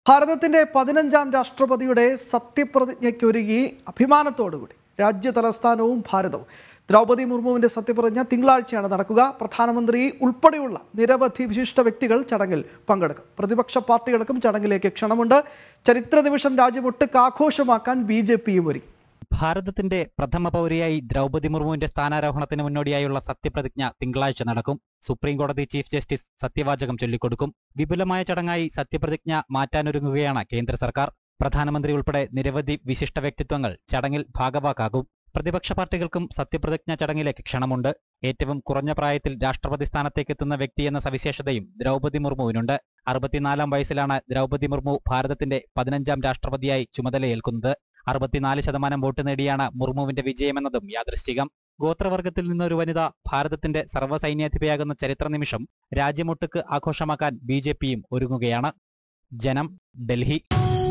ഭാരതത്തിന്റെ പതിനഞ്ചാം രാഷ്ട്രപതിയുടെ സത്യപ്രതിജ്ഞയ്ക്കൊരുങ്ങി അഭിമാനത്തോടുകൂടി രാജ്യ തലസ്ഥാനവും ഭാരതവും ദ്രൗപദി മുർമുവിന്റെ സത്യപ്രതിജ്ഞ തിങ്കളാഴ്ചയാണ് നടക്കുക പ്രധാനമന്ത്രി ഉൾപ്പെടെയുള്ള നിരവധി വിശിഷ്ട വ്യക്തികൾ ചടങ്ങിൽ പങ്കെടുക്കും പ്രതിപക്ഷ പാർട്ടികൾക്കും ചടങ്ങിലേക്ക് ക്ഷണമുണ്ട് ചരിത്ര നിമിഷം രാജ്യമൊട്ടുക്ക് ആഘോഷമാക്കാൻ ബി ജെ പിയും ഒരുങ്ങി ഭാരതത്തിന്റെ പ്രഥമ പൗരയായി ദ്രൗപദി മുർമുവിന്റെ സ്ഥാനാരോഹണത്തിന് മുന്നോടിയായുള്ള സത്യപ്രതിജ്ഞ തിങ്കളാഴ്ച നടക്കും സുപ്രീം കോടതി ചീഫ് ജസ്റ്റിസ് സത്യവാചകം ചൊല്ലിക്കൊടുക്കും വിപുലമായ ചടങ്ങായി സത്യപ്രതിജ്ഞ മാറ്റാനൊരുങ്ങുകയാണ് കേന്ദ്ര സർക്കാർ പ്രധാനമന്ത്രി ഉൾപ്പെടെ നിരവധി വിശിഷ്ട വ്യക്തിത്വങ്ങൾ ചടങ്ങിൽ ഭാഗവാക്കാകും പ്രതിപക്ഷ പാർട്ടികൾക്കും സത്യപ്രതിജ്ഞ ചടങ്ങിലേക്ക് ക്ഷണമുണ്ട് ഏറ്റവും കുറഞ്ഞ പ്രായത്തിൽ രാഷ്ട്രപതി സ്ഥാനത്തേക്ക് എത്തുന്ന വ്യക്തി എന്ന സവിശേഷതയും ദ്രൗപദി മുർമുവിനുണ്ട് അറുപത്തിനാലാം വയസ്സിലാണ് ദ്രൗപദി മുർമു ഭാരതത്തിന്റെ പതിനഞ്ചാം രാഷ്ട്രപതിയായി ചുമതലയേൽക്കുന്നത് അറുപത്തിനാല് ശതമാനം വോട്ട് നേടിയാണ് മുർമുവിന്റെ വിജയമെന്നതും യാദൃശ്ചികം ഗോത്രവർഗത്തിൽ നിന്നൊരു വനിത ഭാരതത്തിന്റെ സർവ്വസൈന്യാധിപയാകുന്ന ചരിത്ര നിമിഷം രാജ്യമൊട്ടുക്ക് ആഘോഷമാക്കാൻ ബി ജെ പിയും ഒരുങ്ങുകയാണ് ജനം ഡൽഹി